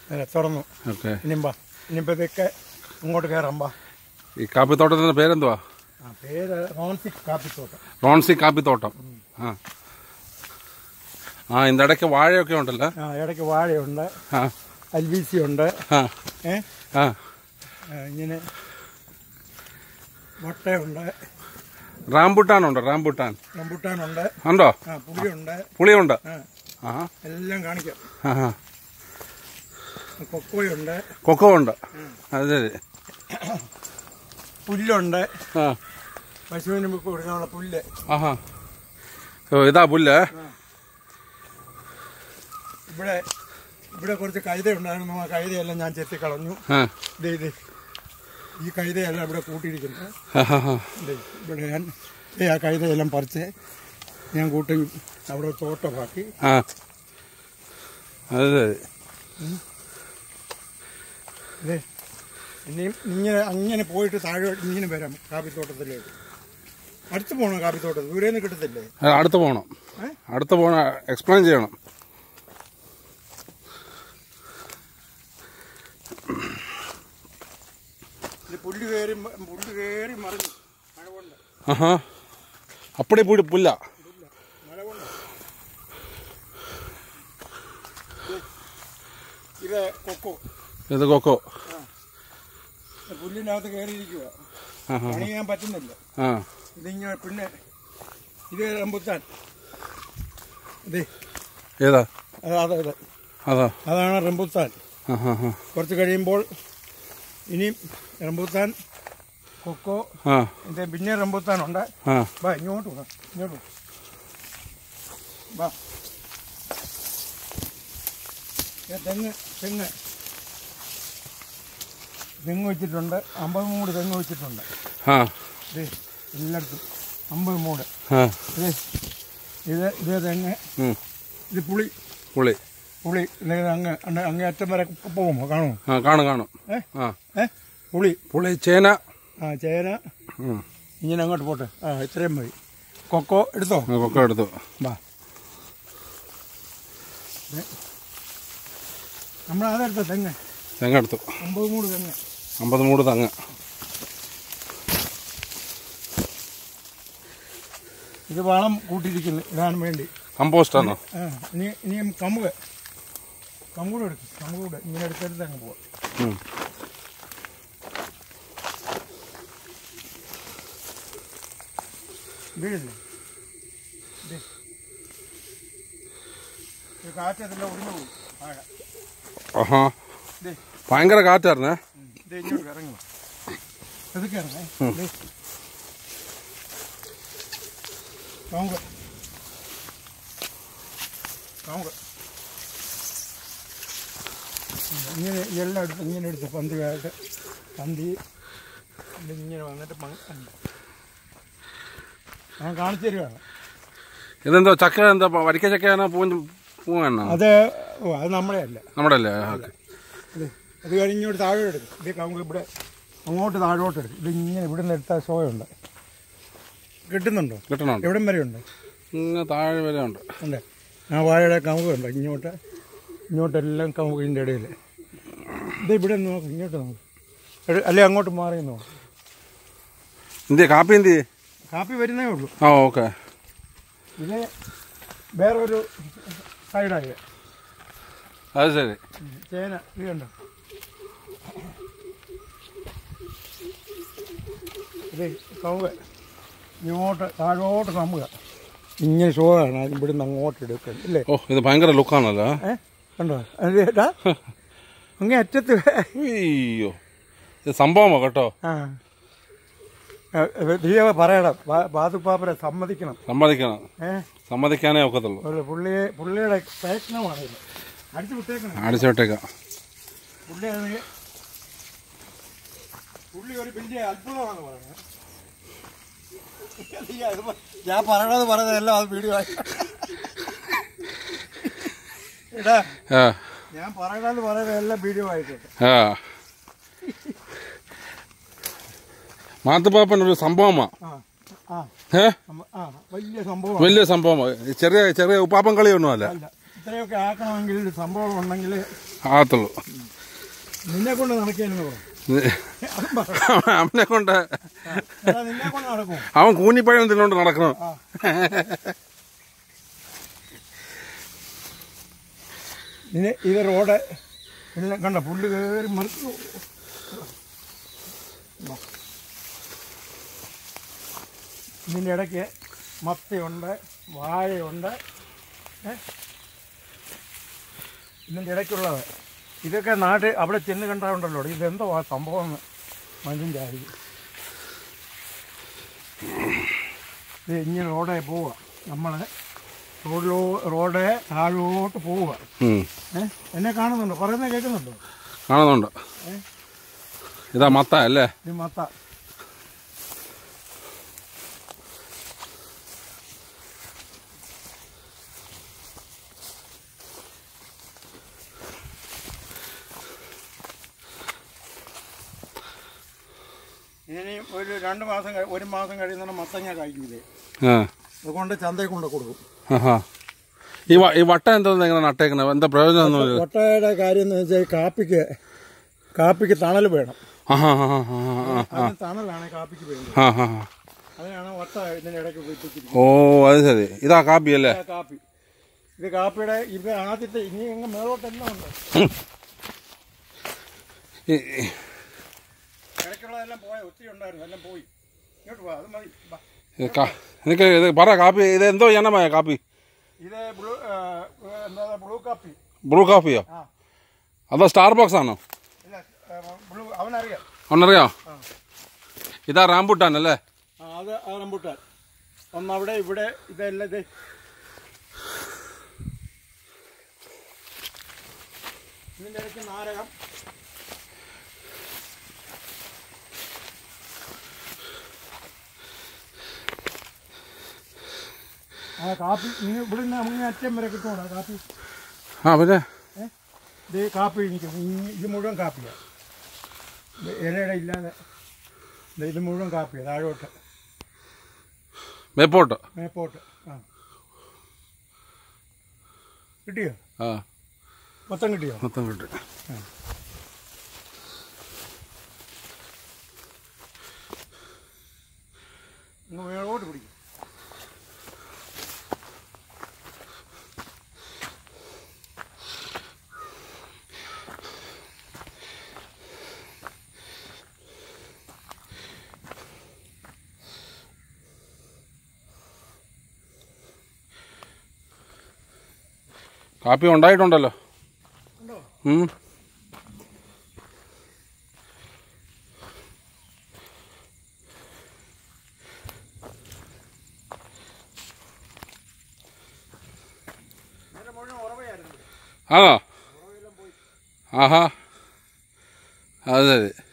അതെ തുറന്നു ഓക്കെ ഇനിമ്പാ ഇനിയിപ്പോഴത്തേക്ക് ഇങ്ങോട്ട് കയറാം ബാ ഈ കാപ്പിത്തോട്ടത്തിന്റെ പേരെന്തുവാ ആ പേര് റോൺസിക് കാപ്പിത്തോട്ടം റോൺസി കാപ്പിത്തോട്ടം ആ ആ ഇതിന്റെ ഇടയ്ക്ക് വാഴയൊക്കെ ഉണ്ടല്ലോ ആ ഇടയ്ക്ക് വാഴയുണ്ട് ആ അൽബീസി ഉണ്ട് ആ ഏ ആ ആ, ഇങ്ങനെ മുട്ടയുണ്ട് റാംബുട്ടാനുണ്ടോ റാംബുട്ടാൻ റംബുട്ടാനുണ്ട് ഉണ്ടോ ആ പുളിയുണ്ട് പുളിയുണ്ട് ആ ആ എല്ലാം കാണിക്കാം ആ ആ. കൊക്കോയുണ്ട് കൊക്കോ ഉണ്ട് അത് ശരി പുല്ലുണ്ട് ആ പശുവിന് കൊടുക്കാനുള്ള പുല്ല് ആഹാ ഓ ഇതാ പുല്ല് ഇവിടെ ഇവിടെ കുറച്ച് കൈത ഉണ്ടായിരുന്നു ആ കൈതയെല്ലാം ഞാൻ ചെത്തിക്കളഞ്ഞു ആ ദേ ഇത് ഈ കൈതയെല്ലാം ഇവിടെ കൂട്ടിയിരിക്കുന്നു ആ, ആ, ആ. ദേ ഇവിടെ ഞാൻ ദേ ആ കൈതയെല്ലാം പറിച്ച് ഞാൻ കൂട്ടി അവിടെ തോട്ടമാക്കി ആ അത് ശരി ദേ ഇനിയും ഇങ്ങനെ അങ്ങനെ പോയിട്ട് താഴെ ഇങ്ങനെ വരാം കാപ്പിത്തോട്ടത്തിലേക്ക് അടുത്ത് പോകണം കാപ്പിത്തോട്ടത്തിൽ ദൂരെ നിന്ന് കിട്ടത്തില്ലേ ആ, അടുത്ത് പോകണം ഏ? അടുത്ത് പോകണം എക്സ്പ്ലെയിൻ ചെയ്യണം ഇത് പുല്ല് കയറി പുല്ല് കയറി മറിഞ്ഞു മഴ കൊണ്ട് ആഹാ അപ്പടി പുടി പുല്ല മഴ കൊണ്ട് ഇത് കൊക്കോ ഇത് കൊക്കോ ഇത് പുല്ലിനകത്ത് കയറിയിരിക്കുക ആഹാ പണി ചെയ്യാൻ പറ്റുന്നില്ല ആ ഇതിങ്ങനെ പിന്നെ ഇത് റംബുത്താൻ ഇത് ഏതാ അതാ അതെ അതെ അതാ അതാണ് റംബുത്താൻ ആഹാ ആ കുറച്ച് കഴിയുമ്പോൾ ഇനിയും റംബുത്താൻ കൊക്കോ ആ ഇത് പിന്നെ റംബുത്താൻ ഉണ്ട് ആ വാ ഇങ്ങോട്ട് വാ ഇങ്ങോട്ട് വാ. വാ ഏ, തെങ്ങ് തെങ്ങ് തെങ്ങ് വെച്ചിട്ടുണ്ട് അമ്പത് മൂട് തെങ്ങ് വെച്ചിട്ടുണ്ട് ആ ഇത് എല്ലായിടത്തും അമ്പത് മൂട് ആ ഇത് ഇത് ഇത് തെങ്ങ് ഉം. ഇത് പുളി പുളി പുളി ഇത് അങ്ങ് അങ്ങ് അങ്ങേ അറ്റം വരെ പോകുമോ കാണുമോ ആ കാണും കാണും ഏ ആ ഏ പുളി പുളി ചേന ആ ചേന ഉം. ഇങ്ങനെ അങ്ങോട്ട് പോട്ടെ ആ ഇത്രയും മതി കൊക്കോ എടുത്തോ ആ, കൊക്കോ എടുത്തു വാ നമ്മളതെടുത്ത തെങ്ങ് തെങ്ങ എടുത്തു അമ്പത് മൂട് തെങ്ങ് അമ്പത് മൂട് തെങ്ങ് ഇത് വളം കൂട്ടിയിരിക്കുന്നു ഇടാൻ വേണ്ടി കമ്പോസ്റ്റ് ആണോ ആ ഇനി ഇനിയും കമുക് കമുകൂടെ എടുക്കും കമുകൂടെ ഇങ്ങനെ എടുത്തെടുത്ത് അങ്ങ് പോവാം ഉം. വീടില്ലേ ഇത് ഇത് കാറ്റതെല്ലാം ഒടിഞ്ഞു പോകും വാഴ ആഹാ ഇത് ഭയങ്കര കാറ്റായിരുന്നേ ഇത് ഇങ്ങോട്ട് ഇറങ്ങി വാ. ഇതൊക്കെ ഇറങ്ങേ ഇത്. കമുക് കമുക് ഇങ്ങനെ എല്ലാം എടുത്ത് ഇങ്ങനെ എടുത്ത് പന്തിയായിട്ട് പന്തി ഇതിങ്ങനെ വന്നിട്ട് മ- ഞാൻ കാണിച്ചു തരുവാണ് ഇതെന്തോ ചക്ക എന്താ വരിക്ക ചക്കയാണോ പൂൻ പൂവാണോ അത് ഓ അത് നമ്മളെ അല്ല നമ്മുടെ അല്ലേ ഓക്കെ ഇത് അത് കഴിഞ്ഞ് ഇങ്ങോട്ട് താഴെ എടുക്കും ഇത് കമുക് ഇവിടെ അങ്ങോട്ട് താഴോട്ട് എടുക്കും ഇത് ഇങ്ങനെ ഇവിടെ നിന്ന് എടുത്താൽ ഷോയുണ്ട് കിട്ടുന്നുണ്ടോ കിട്ടണുണ്ട് എവിടം വരെ ഉണ്ട് ഇങ്ങനെ താഴെ വരെ ഉണ്ട് ഉണ്ട് ആ വാഴയുടെ കമുകുണ്ട് ഇങ്ങോട്ട് ഇങ്ങോട്ടെല്ലാം കമുകിൻ്റെ ഇടയിൽ ഇത് ഇവിടെ നിന്ന് നോക്ക് ഇങ്ങോട്ട് നോക്ക് എട്- അല്ലേ അങ്ങോട്ട് മാറി നോക്ക് എന്തി കാപ്പി എന്തി കാപ്പി വരുന്നേ ഉള്ളൂ ആ ഓക്കെ ഇത് വേറൊരു സൈഡായി അത് ശരി ചേന ഇത് കണ്ടോ ഇത് കമുക ഇങ്ങോട്ട് താഴോട്ട് കമുക ഇങ്ങനെ ഷോയാണ് ഇവിടുന്ന് അങ്ങോട്ട് എടുക്കുന്നത് ഇല്ലേ ഓ ഇത് ഭയങ്കര ലുക്കാണല്ലോ ഏ കണ്ടോ അത് ഏട്ടാ അങ്ങേ അറ്റത്ത് അയ്യോ ഇത് സംഭവമോ കേട്ടോ ആ തീയ പറയണം ബാതുപ്പാപ്പരെ സമ്മതിക്കണം സമ്മതിക്കണം ഏ സമ്മതിക്കാനേ ഒക്കത്തുള്ളൂ ഒരു പുള്ളിയെ പുള്ളിയുടെ പ്രയത്നമാണ് ഇത് അടിച്ചു വിട്ടേക്കണം അടിച്ചു വിട്ടേക്കാം പുള്ളി അത് പുള്ളി ഒരു വലിയ അത്ഭുതമാണ് പറയുന്നത് ഈ അത് ഞാൻ പറയണത് പറയുന്നതെല്ലാം അത് വീഡിയോ ആയി എടാ ആ ഞാൻ പറയണത് പറയുന്നതെല്ലാം വീഡിയോ ആയിക്കോട്ടെ ആ മാത്തുപ്പാപ്പൻ ഒരു സംഭവമാ ആ ആ ഏ നമ്മ- ആ വലിയ സംഭവം വലിയ സംഭവമാ ചെറിയ ചെറിയ ഉപ്പാപ്പൻ കളിയൊന്നും അല്ല അല്ല ഇത്രയൊക്കെ ആക്കണമെങ്കിൽ ഒരു സംഭവം ഉണ്ടെങ്കിൽ ആകത്തുള്ളൂ നിന്നെ കൊണ്ട് നടക്കുകയെന്ന് പറഞ്ഞു അവനെ കൊണ്ട് എടാ, നിന്നെ കൊണ്ട് നടക്കും അവൻ കൂഞ്ഞിപ്പഴം തിന്നോണ്ട് നടക്കണം ആ. ഇനി ഇത് റോഡ് എല്ലാം കണ്ട പുല്ല് കയറി മറിച്ചു ഇതിൻ്റെ ഇടയ്ക്ക് മത്തയുണ്ട് വാഴയുണ്ട് ഏ? ഇതിൻ്റെ ഇടയ്ക്കുള്ളത് ഇതൊക്കെ നാട്ടിൽ അവിടെ ചെന്ന് കണ്ടാലുണ്ടല്ലോ ഇതെന്തോ ആ സംഭവം മനുഷ്യൻ്റെ ആയിരിക്കും ഇത് ഇങ്ങനെ റോഡേ പോവുക നമ്മൾ റോഡിലോ റോഡ് താഴോട്ട് പോവുക ഉം. ഏ എന്നെ കാണുന്നുണ്ടോ പറയുന്നത് കേൾക്കുന്നുണ്ടോ കാണുന്നുണ്ട് ഇതാ മത്ത അല്ലേ ഇത് മത്ത ഇനി ഒരു രണ്ട് മാസം കഴി- ഒരു മാസം കഴിയുന്ന മത്തങ്ങ കഴിക്കൂലേ ആ അതുകൊണ്ട് ചന്തയിൽ കൊണ്ട് കൊടുക്കും ആഹാ ഈ വ- ഈ വട്ട എന്തോന്ന് ഇങ്ങനെ നട്ടേക്കുന്നത് എന്താ പ്രയോജനം ഒന്നും ഇല്ല. ഒട്ടയുടെ കാര്യം എന്ന് വെച്ചാൽ കാപ്പിക്ക് കാപ്പിക്ക് തണൽ വേണം ആഹാ ആ, ആ, ആ, ആ, അതിന് തണലാണ് കാപ്പിക്ക് വേണ്ടത് ആ, ആ, ആ. അതിനാണ് ഒട്ട ഇതിന്റെ ഇടയ്ക്ക് വെച്ചിരിക്കുന്നത് ഓ അത് ശരി ഇതാ കാപ്പി അല്ലേ ഇതാ കാപ്പി ഇത് കാപ്പിയുടെ ഇത് ആദ്യത്തെ ഇനി അങ്ങ് മേളോട്ടെല്ലാം ഉണ്ട് ഈ- ഈ- ഇടയ്ക്കുള്ളതെല്ലാം പോയ ഒത്തിരി ഉണ്ടായിരുന്നു എല്ലാം പോയി ഇങ്ങോട്ട് പോവാ അത് മതി വാ. ഇത് കാ- എനിക്ക് ഇത് പറ കാപ്പി ഇത് എന്തോ ഇനമായ കാപ്പി ഇത് ബ്ലൂ ആ, എന്താ ബ്ലൂ കാപ്പി ബ്രൂ കാപ്പിയോ ആ അതോ സ്റ്റാർബക്സ് ആണോ ഇല്ല ആ, ബ്ലൂ അവനറിയാം ഒന്നറിയോ ഇതാ റാംബുട്ടാൻ അല്ലേ ആ അത് ആ റംബുട്ടാൻ ഒന്നവിടെ ഇവിടെ ഇതെല്ലാം ഇത് ഇതിൻ്റെ ഇടയ്ക്ക് നാരകം ആ കാപ്പി ഇനി ഇവിടെ നിന്ന് നമുക്ക് അറ്റം വരെ കിട്ടുമോ കാപ്പി ആ പിന്നെ ഏ? ഇത് കാപ്പി എനിക്ക് ഇത് മുഴുവൻ കാപ്പിയാണ് ഇത് ഇലയുടെ ഇല്ലാതെ ദേ ഇത് മുഴുവൻ കാപ്പിയാണ് താഴോട്ട് മേപ്പോട്ട് മേപ്പോട്ട് ആ കിട്ടിയോ ആ മൊത്തം കിട്ടിയോ മൊത്തം കിട്ടി ഇങ്ങ് മേളോട്ട് പിടിക്കും കാപ്പി ഉണ്ടായിട്ടുണ്ടല്ലോ ഉണ്ടോ ഉം. നേരെ മുഴുവൻ ഉറവയായിരുന്നു ആണോ ആഹാ അത് ശരി